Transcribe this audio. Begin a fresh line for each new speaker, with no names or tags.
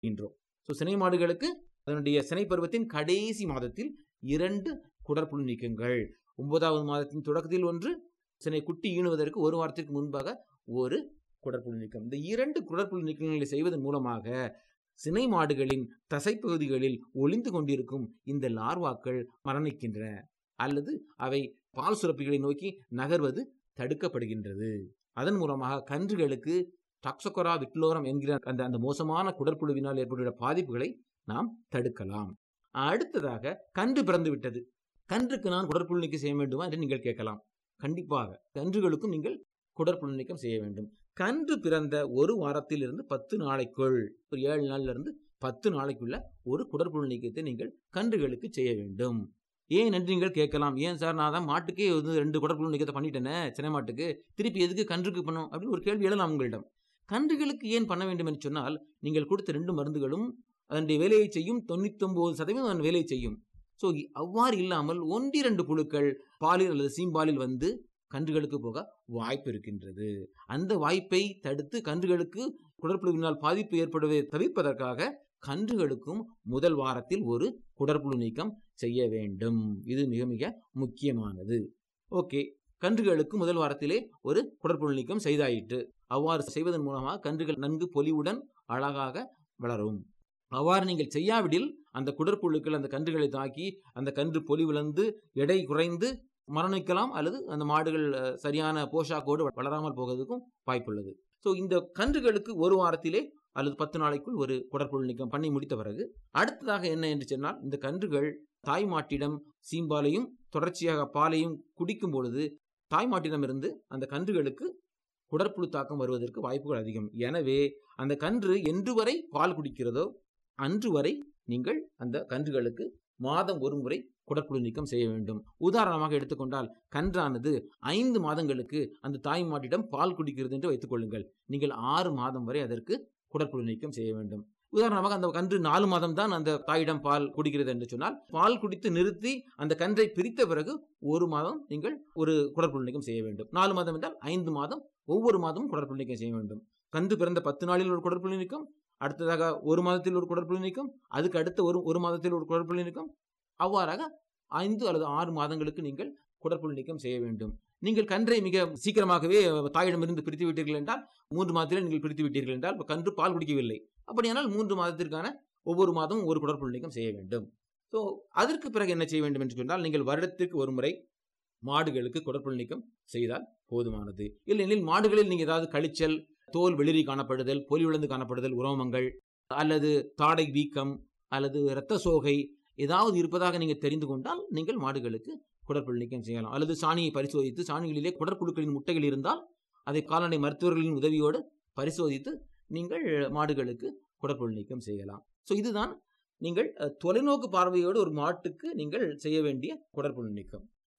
செய்கின்றோம் ஸோ சினை மாடுகளுக்கு அதனுடைய சினை பருவத்தின் கடைசி மாதத்தில் இரண்டு குடற்புழு நீக்கங்கள் ஒன்பதாவது மாதத்தின் தொடக்கத்தில் ஒன்று சினை குட்டி ஈணுவதற்கு ஒரு வாரத்திற்கு முன்பாக ஒரு குடற்புழு நீக்கம் இந்த இரண்டு குடற்புழு நீக்கங்களை செய்வதன் மூலமாக சினை மாடுகளின் தசைப்பகுதிகளில் ஒளிந்து கொண்டிருக்கும் இந்த லார்வாக்கள் மரணிக்கின்றன அல்லது அவை பால் சுரப்பிகளை நோக்கி நகர்வது தடுக்கப்படுகின்றது அதன் மூலமாக கன்றுகளுக்கு டாக்ஸோகரா விட்லோரம் என்கிற அந்த அந்த மோசமான குடற்புழுவினால் ஏற்படுகிற பாதிப்புகளை நாம் தடுக்கலாம் அடுத்ததாக கன்று பிறந்து விட்டது கன்றுக்கு நான் குடற்புழு நீக்கம் செய்ய வேண்டுமா என்று நீங்கள் கேட்கலாம் கண்டிப்பாக கன்றுகளுக்கும் நீங்கள் குடற்புழு நீக்கம் செய்ய வேண்டும் கன்று பிறந்த ஒரு வாரத்தில் இருந்து பத்து நாளைக்குள் ஒரு ஏழு நாள்ல இருந்து பத்து நாளைக்குள்ள ஒரு குடற்புழு நீக்கத்தை நீங்கள் கன்றுகளுக்கு செய்ய வேண்டும் ஏன் என்று நீங்கள் கேட்கலாம் ஏன் சார் நான் தான் மாட்டுக்கே வந்து ரெண்டு குடற்புழு நீக்கத்தை பண்ணிட்டேனே சினை மாட்டுக்கு திருப்பி எதுக்கு கன்றுக்கு பண்ணும் அப்படின்னு ஒரு கேள்வி எழலாம் உங்களிடம் கன்றுகளுக்கு ஏன் பண்ண வேண்டும் என்று சொன்னால் நீங்கள் கொடுத்த ரெண்டு மருந்துகளும் அதனுடைய வேலையை செய்யும் தொண்ணூத்தொன்பது சதவீதம் அதன் வேலையை செய்யும் ஸோ அவ்வாறு இல்லாமல் ஒன்றிரண்டு புழுக்கள் பாலில் அல்லது சீம்பாலில் வந்து கன்றுகளுக்கு போக வாய்ப்பு இருக்கின்றது அந்த வாய்ப்பை தடுத்து கன்றுகளுக்கு குடற்புழுவினால் பாதிப்பு ஏற்படுவதை தவிர்ப்பதற்காக கன்றுகளுக்கும் முதல் வாரத்தில் ஒரு குடற்புழு நீக்கம் செய்ய வேண்டும் இது மிக மிக முக்கியமானது ஓகே கன்றுகளுக்கு முதல் வாரத்திலே ஒரு குடற்புழு நீக்கம் செய்தாயிற்று அவ்வாறு செய்வதன் மூலமாக கன்றுகள் நன்கு பொலிவுடன் அழகாக வளரும் அவ்வாறு நீங்கள் செய்யாவிடில் அந்த குடற்புழுக்கள் அந்த கன்றுகளை தாக்கி அந்த கன்று பொலிவிழந்து எடை குறைந்து மரணிக்கலாம் அல்லது அந்த மாடுகள் அஹ், சரியான போஷாக்கோடு வளராமல் போவதற்கும் வாய்ப்புள்ளது ஸோ இந்த கன்றுகளுக்கு ஒரு வாரத்திலே அல்லது பத்து நாளைக்குள் ஒரு குடற்புழு நீக்கம் பண்ணி முடித்த பிறகு அடுத்ததாக என்ன என்று சொன்னால் இந்த கன்றுகள் தாய் மாட்டிடம் சீம்பாலையும் தொடர்ச்சியாக பாலையும் குடிக்கும் பொழுது தாய் மாட்டிடமிருந்து அந்த கன்றுகளுக்கு குடற்புழு தாக்கம் வருவதற்கு வாய்ப்புகள் அதிகம் எனவே அந்த கன்று என்று வரை பால் குடிக்கிறதோ அன்று வரை நீங்கள் அந்த கன்றுகளுக்கு மாதம் ஒரு முறை குடற்புழு நீக்கம் செய்ய வேண்டும் உதாரணமாக எடுத்துக்கொண்டால் கன்றானது ஐந்து மாதங்களுக்கு அந்த தாய் மாட்டிடம் பால் குடிக்கிறது என்று வைத்துக் கொள்ளுங்கள் நீங்கள் ஆறு மாதம் வரை அதற்கு குடற்புழு நீக்கம் செய்ய வேண்டும் உதாரணமாக அந்த கன்று நாலு மாதம் தான் அந்த தாயிடம் பால் குடிக்கிறது என்று சொன்னால் பால் குடித்து நிறுத்தி அந்த கன்றை பிரித்த பிறகு ஒரு மாதம் நீங்கள் ஒரு குடற்புழு நீக்கம் செய்ய வேண்டும் நாலு மாதம் என்றால் ஐந்து மாதம் ஒவ்வொரு மாதமும் குடற்புழு நீக்கம் செய்ய வேண்டும் கன்று பிறந்த பத்து நாளில் ஒரு குடற்புழு நீக்கம் அடுத்ததாக ஒரு மாதத்தில் ஒரு குடற்புழு நீக்கம் அதுக்கு அடுத்த ஒரு ஒரு மாதத்தில் ஒரு குடற்புழு நீக்கம் அவ்வாறாக ஐந்து அல்லது ஆறு மாதங்களுக்கு நீங்கள் குடற்புழு நீக்கம் செய்ய வேண்டும் நீங்கள் கன்றை மிக சீக்கிரமாகவே தாயிடமிருந்து பிரித்து விட்டீர்கள் என்றால் மூன்று மாதத்தில் நீங்கள் பிரித்து விட்டீர்கள் என்றால் இப்ப கன்று பால் குடிக்கவில்லை அப்படியானால் மூன்று மாதத்திற்கான ஒவ்வொரு மாதமும் ஒரு குடற்புழு நீக்கம் செய்ய வேண்டும் ஸோ அதற்கு பிறகு என்ன செய்ய வேண்டும் என்று சொன்னால் நீங்கள் வருடத்திற்கு ஒரு முறை மாடுகளுக்கு குடற்புழு நீக்கம் செய்தால் போதுமானது இல்லையெனில் மாடுகளில் நீங்கள் ஏதாவது கழிச்சல் தோல் வெளிரி காணப்படுதல் பொலிவிழந்து காணப்படுதல் உரோமங்கள் அல்லது தாடை வீக்கம் அல்லது இரத்த சோகை ஏதாவது இருப்பதாக நீங்கள் தெரிந்து கொண்டால் நீங்கள் மாடுகளுக்கு குடற்புழு நீக்கம் செய்யலாம் அல்லது சாணியை பரிசோதித்து சாணிகளிலே குடற்புழுக்களின் முட்டைகள் இருந்தால் அதை கால்நடை மருத்துவர்களின் உதவியோடு பரிசோதித்து நீங்கள் மாடுகளுக்கு குடற்புழு நீக்கம் செய்யலாம் ஸோ இதுதான் நீங்கள் அஹ், தொலைநோக்கு பார்வையோடு ஒரு மாட்டுக்கு நீங்கள் செய்ய வேண்டிய குடற்புழு நீக்கம்